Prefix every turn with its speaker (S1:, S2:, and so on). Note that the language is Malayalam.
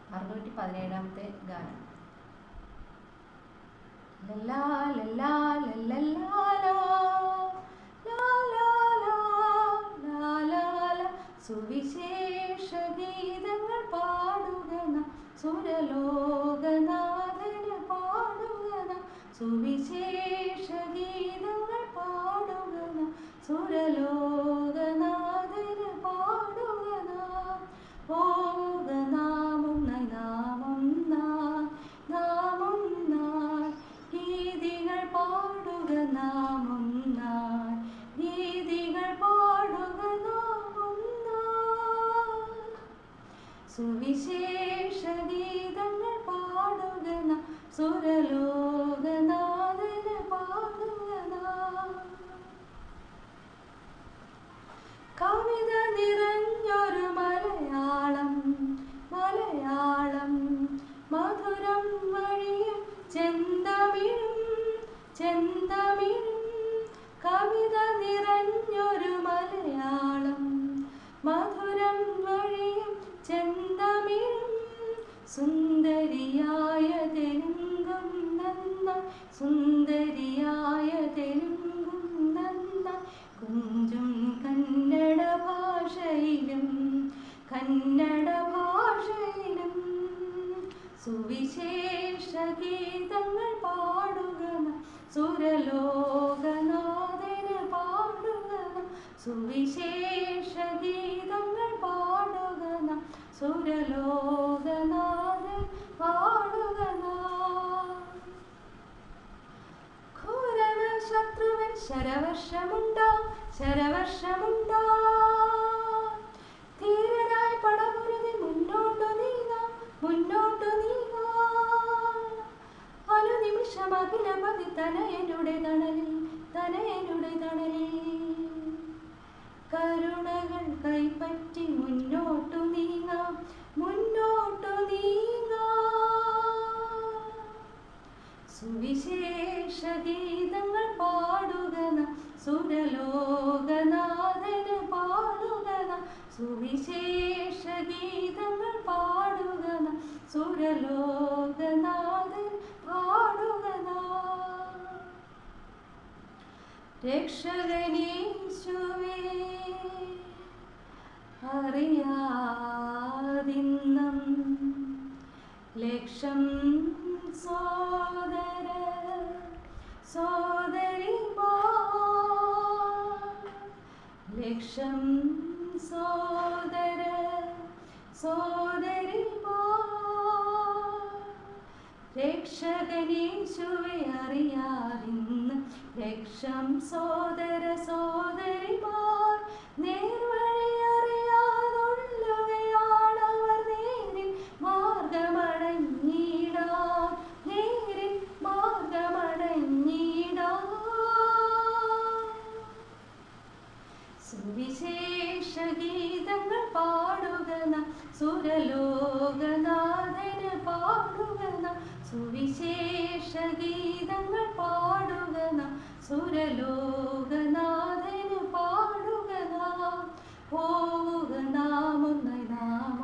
S1: അറുന്നൂറ്റി പതിനേഴാമത്തെ ഗാനം ലല്ലാ ലല്ലാ ലല്ലല്ലാ ലാ. ലാ ലാ ലാ ലാ ലാ ലാ. സുവിശേഷ ഗീതങ്ങൾ പാടുക നാം സുരലോകനാഥന് പാടുക നാം സുവിശേഷ ഗീതങ്ങൾ പാടുക നാം സുരലോകനാഥന് പാടുക നാം പോവുക നാം ഒന്നായി നാം ഒന്നായി നാം ഒന്നായി ഗീതികൾ പാടുക നാം ഒന്നായി ഗീതികൾ പാടുക നാം ഒന്നായി സുവിശേഷ ഗീതങ്ങൾ പാടുക നാം സുരലോകനാഥന് പാടുക നാം കവിത നിറഞ്ഞൊരു മലയാളം മലയാളം മധുരം വഴിയും ചെന്തമിഴും ചെന്തമിഴും കവിത നിറഞ്ഞൊരു മലയാളം മധുരം വഴിയും ചെന്തമിഴും സുന്ദരിയായ തെലുങ്കും നന്ന സുന്ദരിയായ തെലുങ്കും നന്ന കുഞ്ചും കന്നഡ ഭാഷയിലും കന്നഡ ഭാഷയിലും സുവിശേഷ ഗീതങ്ങൾ പാടുക നാം സുരലോകനാഥന് പാടുക നാം സുവിശേഷ ഗീതങ്ങൾ പാടുക നാം സുരലോകനാഥൻ പാടുക നാം ഘോരണ ശത്രുവൻ ശരവർഷമുണ്ടാ ശരവർഷമുണ്ടാ ധീരരായി പടപുരുതി മുന്നോട്ടു നീങ്ങാം മുന്നോട്ടു നീങ്ങാം അനുനിമിഷം അഖിലപതി തനയനുടെ തണലിൽ തനയനുടെ തണലിൽ കരുണകൾ കൈപ്പറ്റി മുന്നോട്ടു നീങ്ങാം മുന്നോട്ടു നീങ്ങാം സുവിശേഷ ഗീതങ്ങൾ പാടുക നാം സുരലോകനാഥന് പാടുക നാം സുവിശേഷ ഗീതങ്ങൾ പാടുക നാം സുരലോകനാഥൻ പാടുക നാം രക്ഷകനീശുവേ അറിയാതിന്നം ലക്ഷം സോദര സോദരിമാ ലക്ഷം സോദര സോദരിമാ രക്ഷകനീശുവെ അറിയാതിന്ന് ലക്ഷം സോദര സോദരിമാർ നേർവഴി അറിയാതുള്ളവയാണവർ നേരിൽ മാർഗമടഞ്ഞിടാം നേരിൽ മാർഗമടഞ്ഞിടാം സുവിശേഷ ഗീതങ്ങൾ പാടുക നാം സുരലോകനാഥന് പാടുക നാം സുവിശേഷ ഗീതങ്ങൾ പാടുക നാം സുരലോകനാഥന് പാടുക നാം പോവുക നാം ഒന്നായി നാം